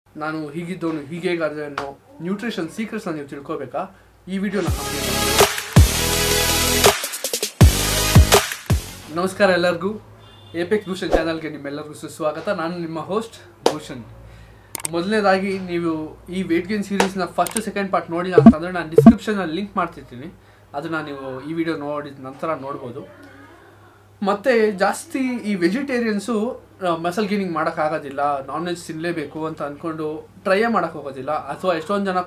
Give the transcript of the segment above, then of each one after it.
ನಾನು ಹೀಗಿದ್ದವನು ಹೀಗೇಗಾದ್ರೆ ಅನ್ನೋ ನ್ಯೂಟ್ರಿಷನ್ ಸೀಕ್ರೆಟ್ಸ್ನ ನೀವು ತಿಳ್ಕೊಬೇಕಾ ಈ ವಿಡಿಯೋನ ನಮಸ್ಕಾರ ಎಲ್ಲರಿಗೂ ಏಪೆಕ್ಸ್ ಭೂಷಣ್ ಚಾನಲ್ಗೆ ನಿಮ್ಮೆಲ್ಲರಿಗೂ ಸುಸ್ವಾಗತ ನಾನು ನಿಮ್ಮ ಹೋಸ್ಟ್ ಭೂಷಣ್ ಮೊದಲನೇದಾಗಿ ನೀವು ಈ ವೇಟ್ ಗೇನ್ ಸೀರೀಸ್ನ ಫಸ್ಟ್ ಸೆಕೆಂಡ್ ಪಾರ್ಟ್ ನೋಡಿಲ್ಲ ಅಂತಂದರೆ ನಾನು ಡಿಸ್ಕ್ರಿಪ್ಷನಲ್ಲಿ ಲಿಂಕ್ ಮಾಡ್ತಿರ್ತೀನಿ ಅದನ್ನು ನೀವು ಈ ವಿಡಿಯೋ ನೋಡಿದ ನಂತರ ನೋಡ್ಬೋದು ಮತ್ತು ಜಾಸ್ತಿ ಈ ವೆಜಿಟೇರಿಯನ್ಸು ಮಸಲ್ ಗೇನಿಂಗ್ ಮಾಡೋಕ್ಕಾಗೋದಿಲ್ಲ ನಾನ್ ವೆಜ್ ತಿನ್ನಲೇಬೇಕು ಅಂತ ಅಂದ್ಕೊಂಡು ಟ್ರೈಯೇ ಮಾಡೋಕ್ಕೆ ಹೋಗೋದಿಲ್ಲ ಅಥವಾ ಎಷ್ಟೊಂದು ಜನ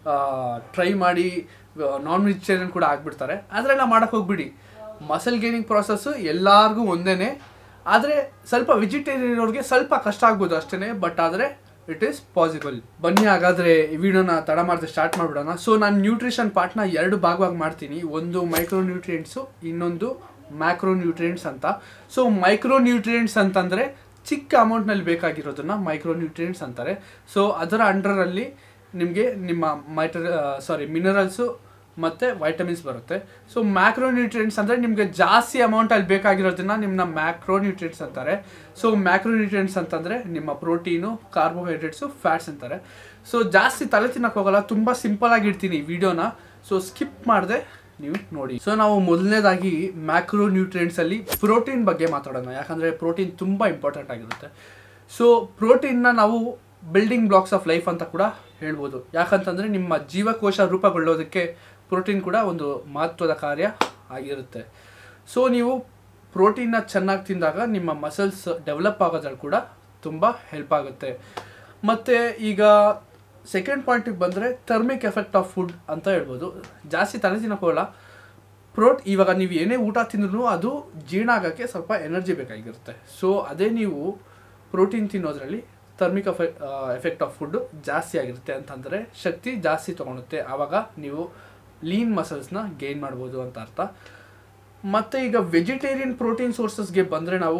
ಟ್ರೈ ಮಾಡಿ ನಾನ್ ವೆಜಿಟೇರಿಯನ್ ಕೂಡ ಆಗಿಬಿಡ್ತಾರೆ ಅದರೆಲ್ಲ ಮಾಡೋಕ್ಕೆ ಹೋಗ್ಬಿಡಿ ಮಸಲ್ ಗೇನಿಂಗ್ ಪ್ರಾಸೆಸ್ಸು ಎಲ್ಲರಿಗೂ ಒಂದೇ ಆದರೆ ಸ್ವಲ್ಪ ವೆಜಿಟೇರಿಯನ್ ಅವ್ರಿಗೆ ಸ್ವಲ್ಪ ಕಷ್ಟ ಆಗ್ಬೋದು ಅಷ್ಟೇ ಬಟ್ ಆದರೆ ಇಟ್ ಈಸ್ ಪಾಸಿಬಲ್ ಬನ್ನಿ ಹಾಗಾದರೆ ಈ ವಿಡಿಯೋನ ತಡ ಮಾಡಿದ್ರೆ ಸ್ಟಾರ್ಟ್ ಮಾಡಿಬಿಡೋಣ ಸೊ ನಾನು ನ್ಯೂಟ್ರಿಷನ್ ಪಾರ್ಟ್ನ ಎರಡು ಭಾಗವಾಗಿ ಮಾಡ್ತೀನಿ ಒಂದು ಮೈಕ್ರೋ ನ್ಯೂಟ್ರಿಯೆಂಟ್ಸು ಇನ್ನೊಂದು ಮ್ಯಾಕ್ರೋ ನ್ಯೂಟ್ರಿಯೆಂಟ್ಸ್ ಅಂತ ಸೊ ಮೈಕ್ರೋ ನ್ಯೂಟ್ರಿಯೆಂಟ್ಸ್ ಅಂತಂದರೆ ಚಿಕ್ಕ ಅಮೌಂಟ್ನಲ್ಲಿ ಬೇಕಾಗಿರೋದನ್ನ ಮೈಕ್ರೋ ನ್ಯೂಟ್ರಿಯೆಂಟ್ಸ್ ಅಂತಾರೆ ಸೊ ಅದರ ಅಂಡರಲ್ಲಿ ನಿಮಗೆ ನಿಮ್ಮ ಮೈಟರ್ ಸಾರಿ ಮಿನರಲ್ಸು ಮತ್ತು ವೈಟಮಿನ್ಸ್ ಬರುತ್ತೆ ಸೊ ಮ್ಯಾಕ್ರೋ ನ್ಯೂಟ್ರಿಯೆಂಟ್ಸ್ ಅಂದರೆ ನಿಮಗೆ ಜಾಸ್ತಿ ಅಮೌಂಟಲ್ಲಿ ಬೇಕಾಗಿರೋದನ್ನ ನಿಮ್ಮನ್ನ ಮ್ಯಾಕ್ರೋ ನ್ಯೂಟ್ರಿಯೆಂಟ್ಸ್ ಅಂತಾರೆ ಸೊ ಮ್ಯಾಕ್ರೋ ನ್ಯೂಟ್ರಿಯೆಂಟ್ಸ್ ಅಂತಂದರೆ ನಿಮ್ಮ ಪ್ರೋಟೀನು ಕಾರ್ಬೋಹೈಡ್ರೇಟ್ಸು ಫ್ಯಾಟ್ಸ್ ಅಂತಾರೆ ಸೊ ಜಾಸ್ತಿ ತಲೆ ತಿನ್ನಕ್ಕೆ ಹೋಗಲ್ಲ ತುಂಬ ಸಿಂಪಲ್ ಆಗಿ ಇಡ್ತೀನಿ ಈ ವಿಡಿಯೋನ ಸೊ ಸ್ಕಿಪ್ ಮಾಡದೆ ನೀವು ನೋಡಿ ಸೊ ನಾವು ಮೊದಲನೇದಾಗಿ ಮ್ಯಾಕ್ರೋ ನ್ಯೂಟ್ರಿಯೆಂಟ್ಸಲ್ಲಿ ಪ್ರೋಟೀನ್ ಬಗ್ಗೆ ಮಾತಾಡೋಣ ಯಾಕಂದರೆ ಪ್ರೋಟೀನ್ ತುಂಬ ಇಂಪಾರ್ಟೆಂಟ್ ಆಗಿರುತ್ತೆ ಸೊ ಪ್ರೋಟೀನ್ನ ನಾವು ಬಿಲ್ಡಿಂಗ್ ಬ್ಲಾಕ್ಸ್ ಆಫ್ ಲೈಫ್ ಅಂತ ಕೂಡ ಹೇಳ್ಬೋದು ಯಾಕಂತಂದರೆ ನಿಮ್ಮ ಜೀವಕೋಶ ರೂಪುಗೊಳ್ಳೋದಕ್ಕೆ ಪ್ರೋಟೀನ್ ಕೂಡ ಒಂದು ಮಹತ್ವದ ಕಾರ್ಯ ಆಗಿರುತ್ತೆ ಸೊ ನೀವು ಪ್ರೋಟೀನ್ನ ಚೆನ್ನಾಗಿ ತಿಂದಾಗ ನಿಮ್ಮ ಮಸಲ್ಸ್ ಡೆವಲಪ್ ಆಗೋದ್ರಲ್ಲಿ ಕೂಡ ತುಂಬ ಹೆಲ್ಪ್ ಆಗುತ್ತೆ ಮತ್ತು ಈಗ ಸೆಕೆಂಡ್ ಪಾಯಿಂಟಿಗೆ ಬಂದರೆ ಥರ್ಮಿಕ್ ಎಫೆಕ್ಟ್ ಆಫ್ ಫುಡ್ ಅಂತ ಹೇಳ್ಬೋದು ಜಾಸ್ತಿ ತಲೆ ತಿನ್ನೋಕ್ಕೋಲ್ಲ ಪ್ರೋಟ್ ಇವಾಗ ನೀವು ಏನೇ ಊಟ ತಿಂದ್ರೂ ಅದು ಜೀರ್ಣ ಆಗೋಕ್ಕೆ ಸ್ವಲ್ಪ ಎನರ್ಜಿ ಬೇಕಾಗಿರುತ್ತೆ ಸೊ ಅದೇ ನೀವು ಪ್ರೋಟೀನ್ ತಿನ್ನೋದ್ರಲ್ಲಿ ಥರ್ಮಿಕ್ ಎಫೆ ಎಫೆಕ್ಟ್ ಆಫ್ ಫುಡ್ಡು ಜಾಸ್ತಿ ಆಗಿರುತ್ತೆ ಅಂತಂದರೆ ಶಕ್ತಿ ಜಾಸ್ತಿ ತೊಗೊಳುತ್ತೆ ಆವಾಗ ನೀವು ಲೀನ್ ಮಸಲ್ಸ್ನ ಗೇನ್ ಮಾಡ್ಬೋದು ಅಂತ ಅರ್ಥ ಮತ್ತು ಈಗ ವೆಜಿಟೇರಿಯನ್ ಪ್ರೋಟೀನ್ ಸೋರ್ಸಸ್ಗೆ ಬಂದರೆ ನಾವು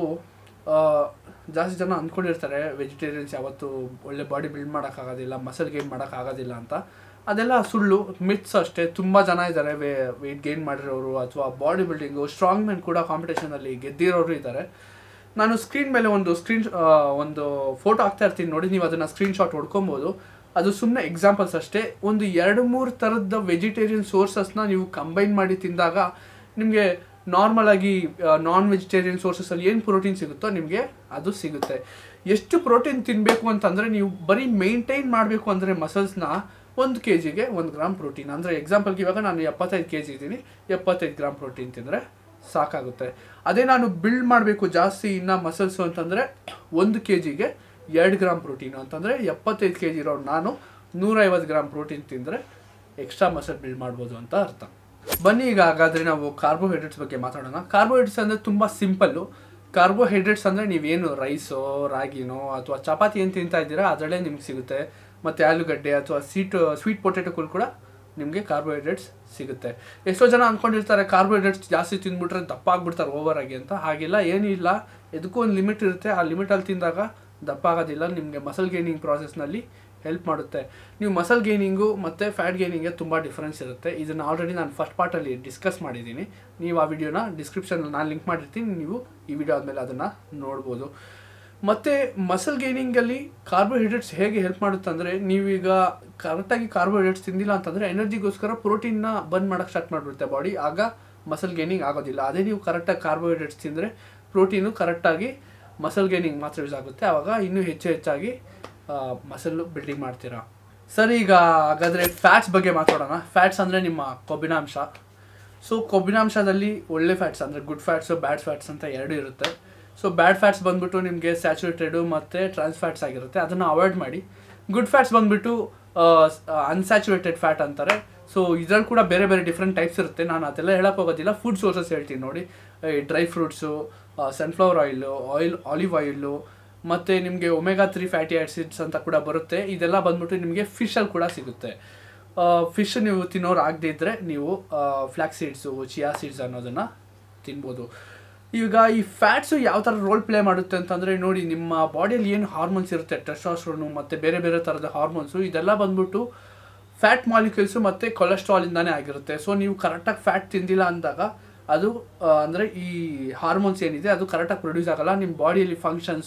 ಜಾಸ್ತಿ ಜನ ಅಂದ್ಕೊಂಡಿರ್ತಾರೆ ವೆಜಿಟೇರಿಯನ್ಸ್ ಯಾವತ್ತೂ ಒಳ್ಳೆ ಬಾಡಿ ಬಿಲ್ಡ್ ಮಾಡೋಕ್ಕಾಗೋದಿಲ್ಲ ಮಸಲ್ ಗೇನ್ ಮಾಡೋಕ್ಕಾಗೋದಿಲ್ಲ ಅಂತ ಅದೆಲ್ಲ ಸುಳ್ಳು ಮಿತ್ಸ್ ಅಷ್ಟೇ ತುಂಬ ಜನ ಇದ್ದಾರೆ ವೇ ವೆಯ್ಟ್ ಗೇನ್ ಮಾಡಿರೋರು ಅಥವಾ ಬಾಡಿ ಬಿಲ್ಡಿಂಗು ಸ್ಟ್ರಾಂಗ್ ಮೆನ್ ಕೂಡ ಕಾಂಪಿಟೇಷನಲ್ಲಿ ಗೆದ್ದಿರೋರು ಇದ್ದಾರೆ ನಾನು ಸ್ಕ್ರೀನ್ ಮೇಲೆ ಒಂದು ಸ್ಕ್ರೀನ್ ಒಂದು ಫೋಟೋ ಹಾಕ್ತಾ ಇರ್ತೀನಿ ನೋಡಿ ನೀವು ಅದನ್ನು ಸ್ಕ್ರೀನ್ಶಾಟ್ ಹೊಡ್ಕೊಬೋದು ಅದು ಸುಮ್ಮನೆ ಎಕ್ಸಾಂಪಲ್ಸ್ ಅಷ್ಟೇ ಒಂದು ಎರಡು ಮೂರು ಥರದ ವೆಜಿಟೇರಿಯನ್ ಸೋರ್ಸಸ್ನ ನೀವು ಕಂಬೈನ್ ಮಾಡಿ ತಿಂದಾಗ ನಿಮಗೆ ನಾರ್ಮಲ್ ಆಗಿ ನಾನ್ ವೆಜಿಟೇರಿಯನ್ ಸೋರ್ಸಸಲ್ಲಿ ಏನು ಪ್ರೋಟೀನ್ ಸಿಗುತ್ತೋ ನಿಮಗೆ ಅದು ಸಿಗುತ್ತೆ ಎಷ್ಟು ಪ್ರೋಟೀನ್ ತಿನ್ನಬೇಕು ಅಂತಂದರೆ ನೀವು ಬರೀ ಮೇಂಟೈನ್ ಮಾಡಬೇಕು ಅಂದರೆ ಮಸಲ್ಸ್ನ ಒಂದು ಕೆ ಜಿಗೆ ಒಂದು ಗ್ರಾಮ್ ಪ್ರೋಟೀನ್ ಅಂದರೆ ಎಕ್ಸಾಂಪಲ್ಗೆ ಇವಾಗ ನಾನು ಎಪ್ಪತ್ತೈದು ಕೆ ಜಿ ಇದ್ದೀನಿ ಎಪ್ಪತ್ತೈದು ಗ್ರಾಮ್ ಪ್ರೋಟೀನ್ ತಿಂದರೆ ಸಾಕಾಗುತ್ತೆ ಅದೇ ನಾನು ಬಿಲ್ಡ್ ಮಾಡಬೇಕು ಜಾಸ್ತಿ ಇನ್ನು ಮಸಲ್ಸು ಅಂತಂದರೆ ಒಂದು ಕೆ ಜಿಗೆ ಎರಡು ಗ್ರಾಮ್ ಪ್ರೋಟೀನು ಅಂತಂದರೆ ಎಪ್ಪತ್ತೈದು ಕೆ ಜಿ ಇರೋ ನಾನು ನೂರೈವತ್ತು ಗ್ರಾಮ್ ಪ್ರೋಟೀನ್ ತಿಂದರೆ ಎಕ್ಸ್ಟ್ರಾ ಮಸಲ್ ಬಿಲ್ಡ್ ಮಾಡ್ಬೋದು ಅಂತ ಅರ್ಥ ಬನ್ನಿ ಈಗ ಹಾಗಾದರೆ ನಾವು ಕಾರ್ಬೋಹೈಡ್ರೇಟ್ಸ್ ಬಗ್ಗೆ ಮಾತಾಡೋಣ ಕಾರ್ಬೋಹೈಡ್ರೇಟ್ಸ್ ಅಂದರೆ ತುಂಬ ಸಿಂಪಲ್ಲು ಕಾರ್ಬೋಹೈಡ್ರೇಟ್ಸ್ ಅಂದರೆ ನೀವೇನು ರೈಸೋ ರಾಗಿನೋ ಅಥವಾ ಚಪಾತಿ ಏನು ತಿಂತಾ ಇದ್ದೀರಾ ಅದರಲ್ಲೇ ನಿಮ್ಗೆ ಸಿಗುತ್ತೆ ಮತ್ತು ಆಲೂಗಡ್ಡೆ ಅಥವಾ ಸ್ವೀಟ್ ಸ್ವೀಟ್ ಪೊಟೆಟೋಗಳು ಕೂಡ ನಿಮಗೆ ಕಾರ್ಬೋಹೈಡ್ರೇಟ್ಸ್ ಸಿಗುತ್ತೆ ಎಷ್ಟೋ ಜನ ಅಂದ್ಕೊಂಡಿರ್ತಾರೆ ಕಾರ್ಬೋಹೈಡ್ರೇಟ್ಸ್ ಜಾಸ್ತಿ ತಿಂದ್ಬಿಟ್ರೆ ದಪ್ಪ ಆಗ್ಬಿಡ್ತಾರೆ ಓವರ್ ಆಗಿ ಅಂತ ಹಾಗೆಲ್ಲ ಏನಿಲ್ಲ ಇದಕ್ಕೂ ಒಂದು ಲಿಮಿಟ್ ಇರುತ್ತೆ ಆ ಲಿಮಿಟಲ್ಲಿ ತಿಂದಾಗ ದಪ್ಪ ಆಗೋದಿಲ್ಲ ನಿಮಗೆ ಮಸಲ್ ಗೇನಿಂಗ್ ಪ್ರಾಸೆಸ್ನಲ್ಲಿ ಹೆಲ್ಪ್ ಮಾಡುತ್ತೆ ನೀವು ಮಸಲ್ ಗೇನಿಂಗು ಮತ್ತು ಫ್ಯಾಟ್ ಗೇನಿಂಗ್ಗೆ ತುಂಬ ಡಿಫ್ರೆನ್ಸ್ ಇರುತ್ತೆ ಇದನ್ನು ಆಲ್ರೆಡಿ ನಾನು ಫಸ್ಟ್ ಪಾರ್ಟಲ್ಲಿ ಡಿಸ್ಕಸ್ ಮಾಡಿದ್ದೀನಿ ನೀವು ಆ ವಿಡಿಯೋನ ಡಿಸ್ಕ್ರಿಪ್ಷನಲ್ಲಿ ನಾನು ಲಿಂಕ್ ಮಾಡಿರ್ತೀನಿ ನೀವು ಈ ವಿಡಿಯೋ ಆದಮೇಲೆ ಅದನ್ನು ನೋಡ್ಬೋದು ಮತ್ತು ಮಸಲ್ ಗೇನಿಂಗಲ್ಲಿ ಕಾರ್ಬೋಹೈಡ್ರೇಟ್ಸ್ ಹೇಗೆ ಹೆಲ್ಪ್ ಮಾಡುತ್ತೆ ಅಂದರೆ ನೀವೀಗ ಕರೆಕ್ಟಾಗಿ ಕಾರ್ಬೋಹೈಡ್ರೇಟ್ಸ್ ತಿಂದಿಲ್ಲ ಅಂತಂದರೆ ಎನರ್ಜಿಗೋಸ್ಕರ ಪ್ರೋಟೀನ್ನ ಬಂದ್ ಮಾಡೋಕ್ಕೆ ಸ್ಟಾರ್ಟ್ ಮಾಡಿಬಿಡುತ್ತೆ ಬಾಡಿ ಆಗ ಮಸಲ್ ಗೇನಿಂಗ್ ಆಗೋದಿಲ್ಲ ಅದೇ ನೀವು ಕರೆಕ್ಟಾಗಿ ಕಾರ್ಬೋಹೈಡ್ರೇಟ್ಸ್ ತಿಂದರೆ ಪ್ರೋಟೀನು ಕರೆಕ್ಟಾಗಿ ಮಸಲ್ ಗೇನಿಂಗ್ ಮಾತ್ರ ಯೂಸ್ ಆಗುತ್ತೆ ಆವಾಗ ಇನ್ನೂ ಹೆಚ್ಚು ಹೆಚ್ಚಾಗಿ ಮಸಲ್ಲು ಬಿಲ್ಡಿಂಗ್ ಮಾಡ್ತೀರಾ ಸರಿ ಈಗ ಹಾಗಾದರೆ ಫ್ಯಾಟ್ಸ್ ಬಗ್ಗೆ ಮಾತಾಡೋಣ ಫ್ಯಾಟ್ಸ್ ಅಂದರೆ ನಿಮ್ಮ ಕೊಬ್ಬಿನಾಂಶ ಸೊ ಕೊಬ್ಬಿನಾಂಶದಲ್ಲಿ ಒಳ್ಳೆ ಫ್ಯಾಟ್ಸ್ ಅಂದರೆ ಗುಡ್ ಫ್ಯಾಟ್ಸು ಬ್ಯಾಡ್ ಫ್ಯಾಟ್ಸ್ ಅಂತ ಎರಡು ಇರುತ್ತೆ ಸೊ ಬ್ಯಾಡ್ ಫ್ಯಾಟ್ಸ್ ಬಂದ್ಬಿಟ್ಟು ನಿಮಗೆ ಸ್ಯಾಚುರೇಟೆಡು ಮತ್ತು ಟ್ರಾನ್ಸ್ ಫ್ಯಾಟ್ಸ್ ಆಗಿರುತ್ತೆ ಅದನ್ನು ಅವಾಯ್ಡ್ ಮಾಡಿ ಗುಡ್ ಫ್ಯಾಟ್ಸ್ ಬಂದ್ಬಿಟ್ಟು ಅನ್ಸ್ಯಾಚುರೇಟೆಡ್ ಫ್ಯಾಟ್ ಅಂತಾರೆ ಸೊ ಇದ್ರಲ್ಲಿ ಕೂಡ ಬೇರೆ ಬೇರೆ ಡಿಫ್ರೆಂಟ್ ಟೈಪ್ಸ್ ಇರುತ್ತೆ ನಾನು ಅದೆಲ್ಲ ಹೇಳಕ್ಕೆ ಹೋಗೋದಿಲ್ಲ ಫುಡ್ ಸೋರ್ಸಸ್ ಹೇಳ್ತೀನಿ ನೋಡಿ dry fruits sunflower oil oil olive oil ಮತ್ತು ನಿಮಗೆ ಒಮೆಗಾ ತ್ರೀ ಫ್ಯಾಟಿ ಆ್ಯಸಿಡ್ಸ್ ಅಂತ ಕೂಡ ಬರುತ್ತೆ ಇದೆಲ್ಲ ಬಂದ್ಬಿಟ್ಟು ನಿಮಗೆ ಫಿಶಲ್ಲಿ ಕೂಡ ಸಿಗುತ್ತೆ ಫಿಶ್ ನೀವು ತಿನ್ನೋರು ಆಗದೇ ಇದ್ದರೆ ನೀವು ಫ್ಲ್ಯಾಕ್ಸ್ ಸೀಡ್ಸು ಚಿಯಾ ಸೀಡ್ಸ್ ಅನ್ನೋದನ್ನು ತಿನ್ಬೋದು ಈಗ ಈ ಫ್ಯಾಟ್ಸು ಯಾವ ಥರ ರೋಲ್ ಪ್ಲೇ ಮಾಡುತ್ತೆ ಅಂತಂದರೆ ನೋಡಿ ನಿಮ್ಮ ಬಾಡಿಯಲ್ಲಿ ಏನು ಹಾರ್ಮೋನ್ಸ್ ಇರುತ್ತೆ ಟೆಸ್ಟಾಸ್ಟ್ರೋನು ಮತ್ತು ಬೇರೆ ಬೇರೆ ಥರದ ಹಾರ್ಮೋನ್ಸು ಇದೆಲ್ಲ ಬಂದ್ಬಿಟ್ಟು ಫ್ಯಾಟ್ ಮಾಲಿಕ್ಯೂಲ್ಸು ಮತ್ತು ಕೊಲೆಸ್ಟ್ರಾಲಿಂದಾನೇ ಆಗಿರುತ್ತೆ ಸೊ ನೀವು ಕರೆಕ್ಟಾಗಿ ಫ್ಯಾಟ್ ತಿಂದಿಲ್ಲ ಅಂದಾಗ ಅದು ಅಂದರೆ ಈ ಹಾರ್ಮೋನ್ಸ್ ಏನಿದೆ ಅದು ಕರೆಕ್ಟಾಗಿ ಪ್ರೊಡ್ಯೂಸ್ ಆಗಲ್ಲ ನಿಮ್ಮ ಬಾಡಿಯಲ್ಲಿ ಫಂಕ್ಷನ್ಸು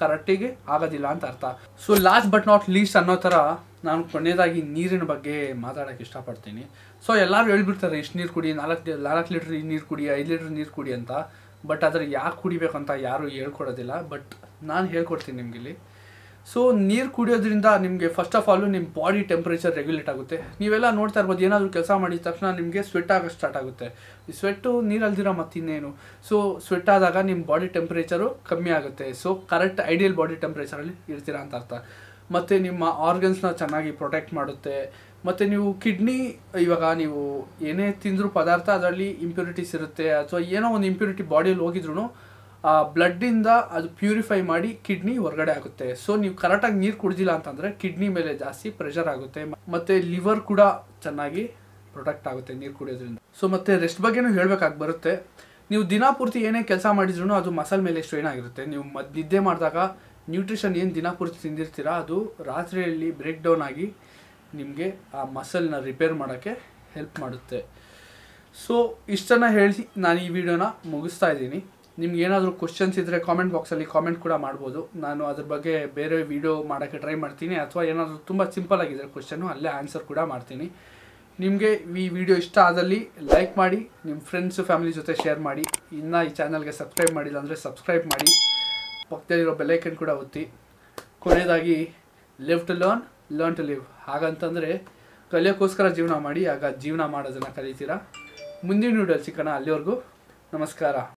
ಕರೆಕ್ಟಿಗೆ ಆಗೋದಿಲ್ಲ ಅಂತ ಅರ್ಥ so last but not least ಅನ್ನೋ ಥರ ನಾನು ಕೊನೆಯದಾಗಿ ನೀರಿನ ಬಗ್ಗೆ ಮಾತಾಡೋಕ್ಕೆ ಇಷ್ಟಪಡ್ತೀನಿ ಸೊ ಎಲ್ಲರೂ ಹೇಳ್ಬಿಡ್ತಾರೆ ಇಷ್ಟು ನೀರು ಕುಡಿ ನಾಲ್ಕು ನಾಲ್ಕು ಲೀಟ್ರ್ ನೀರು ಕುಡಿ ಐದು ಲೀಟ್ರ್ ನೀರು ಕುಡಿ ಅಂತ ಬಟ್ ಅದ್ರ ಯಾಕೆ ಕುಡಿಬೇಕು ಅಂತ ಯಾರು ಹೇಳ್ಕೊಡೋದಿಲ್ಲ ಬಟ್ ನಾನು ಹೇಳ್ಕೊಡ್ತೀನಿ ನಿಮ್ಗೆ ಇಲ್ಲಿ ಸೊ ನೀರು ಕುಡಿಯೋದ್ರಿಂದ ನಿಮಗೆ ಫಸ್ಟ್ ಆಫ್ ಆಲು ನಿಮ್ಮ ಬಾಡಿ ಟೆಂಪ್ರೇಚರ್ ರೆಗ್ಯುಲೇಟ್ ಆಗುತ್ತೆ ನೀವೆಲ್ಲ ನೋಡ್ತಾ ಇರ್ಬೋದು ಏನಾದರೂ ಕೆಲಸ ಮಾಡಿದ ತಕ್ಷಣ ನಿಮಗೆ ಸ್ವೆಟ್ ಆಗೋಕ್ಕೆ ಸ್ಟಾರ್ಟ್ ಆಗುತ್ತೆ ಈ ಸ್ವೆಟ್ಟು ನೀರಲ್ದಿರ ಮತ್ತಿನ್ನೇನು ಸೊ ಸ್ವೆಟ್ ಆದಾಗ ನಿಮ್ಮ ಬಾಡಿ ಟೆಂಪ್ರೇಚರು ಕಮ್ಮಿ ಆಗುತ್ತೆ ಸೊ ಕರೆಕ್ಟ್ ಐಡಿಯಲ್ ಬಾಡಿ ಟೆಂಪ್ರೇಚರಲ್ಲಿ ಇರ್ತೀರಾ ಅಂತ ಅರ್ಥ ಮತ್ತು ನಿಮ್ಮ ಆರ್ಗನ್ಸ್ನ ಚೆನ್ನಾಗಿ ಪ್ರೊಟೆಕ್ಟ್ ಮಾಡುತ್ತೆ ಮತ್ತು ನೀವು ಕಿಡ್ನಿ ಇವಾಗ ನೀವು ಏನೇ ತಿಂದರೂ ಪದಾರ್ಥ ಅದರಲ್ಲಿ ಇಂಪ್ಯೂರಿಟೀಸ್ ಇರುತ್ತೆ ಅಥವಾ ಏನೋ ಒಂದು ಇಂಪ್ಯೂರಿಟಿ ಬಾಡಿಯಲ್ಲಿ ಹೋಗಿದ್ರು ಆ ಬ್ಲಡ್ಡಿಂದ ಅದು ಪ್ಯೂರಿಫೈ ಮಾಡಿ ಕಿಡ್ನಿ ಹೊರಗಡೆ ಆಗುತ್ತೆ ಸೊ ನೀವು ಕರೆಕ್ಟಾಗಿ ನೀರು ಕುಡ್ದಿಲ್ಲ ಅಂತಂದರೆ ಕಿಡ್ನಿ ಮೇಲೆ ಜಾಸ್ತಿ ಪ್ರೆಷರ್ ಆಗುತ್ತೆ ಮತ್ತು ಲಿವರ್ ಕೂಡ ಚೆನ್ನಾಗಿ ಪ್ರೊಟೆಕ್ಟ್ ಆಗುತ್ತೆ ನೀರು ಕುಡಿಯೋದ್ರಿಂದ ಸೊ ಮತ್ತು ರೆಸ್ಟ್ ಬಗ್ಗೆನೂ ಹೇಳಬೇಕಾಗಿ ಬರುತ್ತೆ ನೀವು ದಿನ ಪೂರ್ತಿ ಏನೇ ಕೆಲಸ ಮಾಡಿದ್ರು ಅದು ಮಸಲ್ ಮೇಲೆ ಸ್ಟ್ರೈನ್ ಆಗಿರುತ್ತೆ ನೀವು ಮದ್ ನಿದ್ದೆ ಮಾಡಿದಾಗ ನ್ಯೂಟ್ರಿಷನ್ ಏನು ದಿನ ಪೂರ್ತಿ ತಿಂದಿರ್ತೀರಾ ಅದು ರಾತ್ರಿಯಲ್ಲಿ ಬ್ರೇಕ್ ಡೌನ್ ಆಗಿ ನಿಮಗೆ ಆ ಮಸಲ್ನ ರಿಪೇರ್ ಮಾಡೋಕ್ಕೆ ಹೆಲ್ಪ್ ಮಾಡುತ್ತೆ ಸೊ ಇಷ್ಟನ್ನು ಹೇಳಿ ನಾನು ಈ ವಿಡಿಯೋನ ಮುಗಿಸ್ತಾ ಇದ್ದೀನಿ ನಿಮ್ಗೆ ಏನಾದರೂ ಕ್ವಶನ್ಸ್ ಇದ್ದರೆ ಕಾಮೆಂಟ್ ಬಾಕ್ಸಲ್ಲಿ ಕಾಮೆಂಟ್ ಕೂಡ ಮಾಡ್ಬೋದು ನಾನು ಅದ್ರ ಬಗ್ಗೆ ಬೇರೆ ವಿಡಿಯೋ ಮಾಡೋಕ್ಕೆ ಟ್ರೈ ಮಾಡ್ತೀನಿ ಅಥವಾ ಏನಾದರೂ ತುಂಬ ಸಿಂಪಲ್ ಆಗಿದ್ರೆ ಕ್ವಶನ್ನು ಅಲ್ಲೇ ಆನ್ಸರ್ ಕೂಡ ಮಾಡ್ತೀನಿ ನಿಮಗೆ ಈ ವಿಡಿಯೋ ಇಷ್ಟ ಆದಲ್ಲಿ ಲೈಕ್ ಮಾಡಿ ನಿಮ್ಮ ಫ್ರೆಂಡ್ಸು ಫ್ಯಾಮಿಲಿ ಜೊತೆ ಶೇರ್ ಮಾಡಿ ಇನ್ನು ಈ ಚಾನಲ್ಗೆ ಸಬ್ಸ್ಕ್ರೈಬ್ ಮಾಡಿಲ್ಲ ಅಂದರೆ ಸಬ್ಸ್ಕ್ರೈಬ್ ಮಾಡಿ ಪಕ್ಕದಲ್ಲಿರೋ ಬೆಲ್ಲೈಕನ್ ಕೂಡ ಒತ್ತಿ ಕೊನೆಯದಾಗಿ live to learn learn to live ಹಾಗಂತಂದರೆ ಕಲಿಯೋಕ್ಕೋಸ್ಕರ ಜೀವನ ಮಾಡಿ ಆಗ ಜೀವನ ಮಾಡೋದನ್ನು ಕಲಿತೀರಾ ಮುಂದಿನ ವಿಡಿಯೋ ಸಿಗೋಣ ಅಲ್ಲಿವರೆಗೂ ನಮಸ್ಕಾರ